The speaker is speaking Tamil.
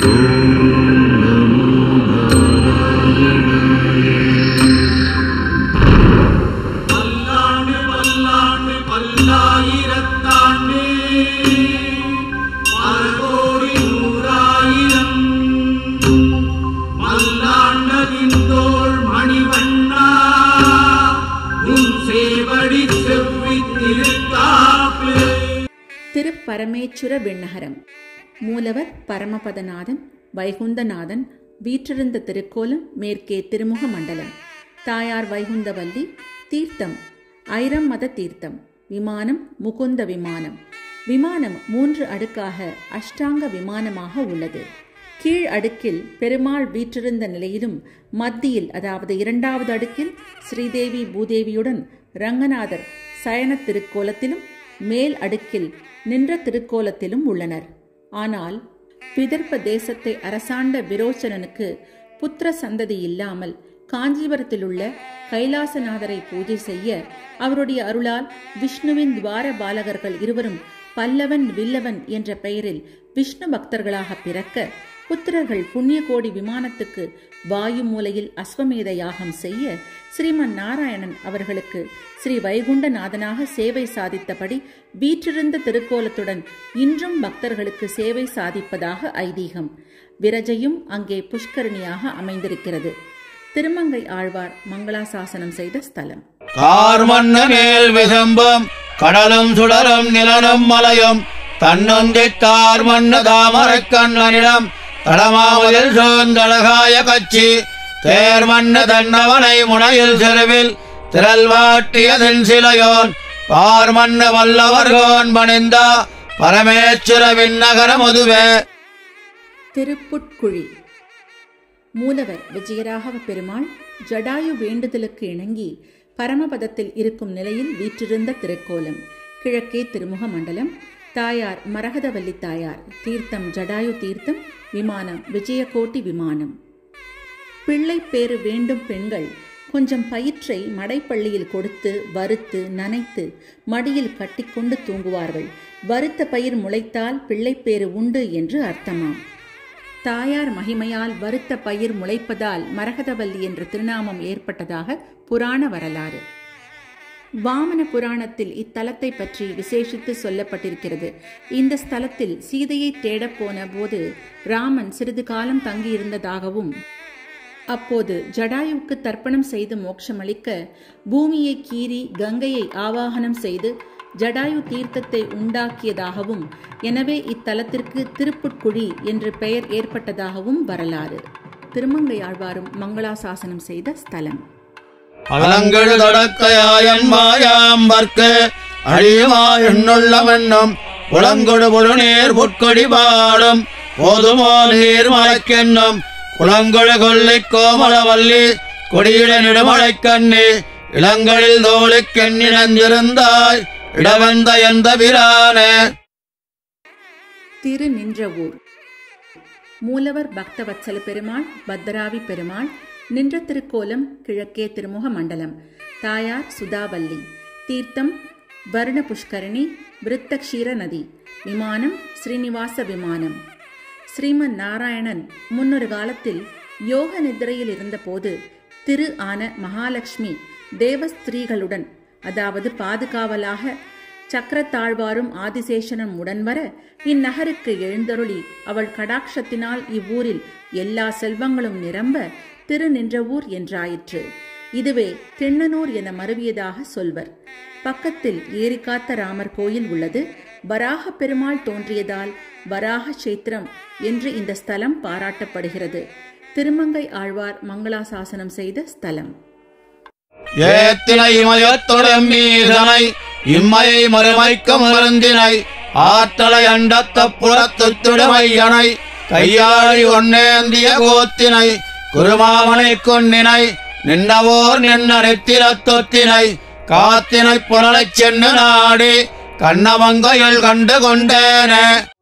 பல்லாண்டு பல்லாண்டு பல்லாயிரத்தாண்டு பல கோடி நூறாயிரம் மல்லாண்டதின் தோள் மணிவண்ணா உன் சேவடி செவ்வி திருக்காப்பு திருப்பரமேச்சுர விண்ணகரம் மூலவர் பரமபதநாதன் வைகுந்தநாதன் வீற்றிருந்த திருக்கோலம் மேற்கே திருமுக மண்டலம் தாயார் வைகுந்தவல்லி தீர்த்தம் ஐரம் மத தீர்த்தம் விமானம் முகுந்த விமானம் விமானம் மூன்று அடுக்காக அஷ்டாங்க விமானமாக உள்ளது கீழ் அடுக்கில் பெருமாள் வீற்றிருந்த நிலையிலும் மத்தியில் அதாவது இரண்டாவது அடுக்கில் ஸ்ரீதேவி பூதேவியுடன் ரங்கநாதர் சயன திருக்கோலத்திலும் மேல் அடுக்கில் நின்ற திருக்கோலத்திலும் உள்ளனர் ஆனால் விதர்ப்ப தேசத்தை அரசாண்ட விரோச்சனனுக்கு புத்திர சந்ததி இல்லாமல் காஞ்சிபுரத்தில் உள்ள கைலாசநாதரை பூஜை செய்ய அவருடைய அருளால் விஷ்ணுவின் துவார பாலகர்கள் இருவரும் பல்லவன் வில்லவன் என்ற பெயரில் விஷ்ணு பக்தர்களாக பிறக்க புத்திரர்கள் புண்ணிய கோடி விமானத்துக்கு வாயு மூலையில் அஸ்வமேத யாகம் செய்ய ஸ்ரீமன் நாராயணன் அவர்களுக்கு ஸ்ரீ வைகுண்டநாதனாக சேவை சாதித்தபடி வீற்றிருந்த திருக்கோலத்துடன் இன்றும் பக்தர்களுக்கு சேவை சாதிப்பதாக ஐதீகம் விரஜையும் அங்கே புஷ்கரணியாக அமைந்திருக்கிறது திருமங்கை ஆழ்வார் மங்களாசாசனம் செய்த ஸ்தலம் கார்மண்ண மேல் விசம்பம் கடலும் சுடரும் நிலனும் மலையும் தன்னொந்தி கார்மண்ண தாமரைக் கண்ணனிடம் தடமாவதில் சோந்தழகாய கச்சி தேர்மண்ண தன்னவனை முனையில் செருவில் திரள் வாட்டியதின் சிலையோன் பார்மண்ண வல்லவர்கோன் பணிந்தா பரமேச்சுர விண்ணகர முதுவே திருப்புட்குழி மூலவர் விஜயராகவ பெருமாள் ஜடாயு வேண்டுதலுக்கு இணங்கி பரமபதத்தில் இருக்கும் நிலையில் வீற்றிருந்த திருக்கோலம் கிழக்கே திருமுக மண்டலம் தாயார் மரகதவல்லி தாயார் தீர்த்தம் ஜடாயு தீர்த்தம் விமானம் விஜயகோட்டி விமானம் பிள்ளை பேறு வேண்டும் பெண்கள் கொஞ்சம் பயிற்றை மடைப்பள்ளியில் கொடுத்து வறுத்து நனைத்து மடியில் கட்டிக்கொண்டு தூங்குவார்கள் வறுத்த பயிர் முளைத்தால் பிள்ளைப்பேறு உண்டு என்று அர்த்தமாம் தாயார் மகிமையால் வறுத்த பயிர் முளைப்பதால் மரகதவல்லி என்ற திருநாமம் ஏற்பட்டதாக புராண வரலாறு வாமன புராணத்தில் இத்தலத்தை பற்றி விசேஷித்து சொல்லப்பட்டிருக்கிறது இந்த ஸ்தலத்தில் சீதையை தேடப் போன போது ராமன் சிறிது காலம் தங்கியிருந்ததாகவும் அப்போது ஜடாயுவுக்கு தர்ப்பணம் செய்து மோட்சமளிக்க பூமியை கீறி கங்கையை ஆவாகனம் செய்து ஜடாயு தீர்த்தத்தை உண்டாக்கியதாகவும் எனவே இத்தலத்திற்கு திருப்புட்குழி என்று பெயர் ஏற்பட்டதாகவும் வரலாறு திருமங்கையாழ்வாரும் மங்களாசாசனம் செய்த ஸ்தலம் அலங்கெழு தொடக்கையாயன் மாயாம்பர்க்கு அழியுமா எண்ணுள்ளவென்னும் புலங்கொடு புழுநீர் புட்கொடி பாடும் போதுமோ நீர் மலைக்கென்னும் குளங்கொழு கொள்ளை கோமளவல்லி கொடியிட நெடுமலைக் கண்ணி இளங்களில் தோளுக்கெண்ணிழந்திருந்தாய் இடவந்த எந்த பிரானே திரு நின்ற ஊர் மூலவர் பக்தவத்சல பெருமாள் பத்ராவி பெருமாள் நின்ற திருக்கோலம் கிழக்கே திருமுக மண்டலம் தாயார் சுதாவல்லி தீர்த்தம் வர்ண புஷ்கரணி விருத்தக்ஷீர நதி விமானம் ஸ்ரீனிவாச விமானம் ஸ்ரீமன் நாராயணன் முன்னொரு காலத்தில் யோக நித்திரையில் இருந்தபோது திரு ஆன மகாலட்சுமி தேவஸ்திரீகளுடன் அதாவது பாதுகாவலாக சக்கரத்தாழ்வாரும் ஆதிசேஷனும் உடன் வர இந்நகருக்கு எழுந்தருளி அவள் கடாட்சத்தினால் இவ்வூரில் எல்லா செல்வங்களும் நிரம்ப திரு நின்ற ஊர் என்றாயிற்று இதுவே திண்ணனூர் என மருவியதாக சொல்வர் பக்கத்தில் ஏரிகாத்த ராமர் கோயில் உள்ளது வராக பெருமாள் தோன்றியதால் வராக சேத்திரம் என்று இந்த ஸ்தலம் பாராட்டப்படுகிறது திருமங்கை ஆழ்வார் மங்களாசாசனம் செய்த ஸ்தலம் ஏத்தினை இமயத்துடன் மீதனை இம்மையை மறுமைக்கும் மருந்தினை ஆற்றலை அண்டத்த புறத்துத்துடமையனை கையாழி ஒன்னேந்திய கோத்தினை குருமாமனை கொன்னினை நின்னவோர் நின்னரித்திர தொத்தினை காத்தினை புனலைச் சென்னு நாடி கண்ணமங்கையில் கண்டு கொண்டேனே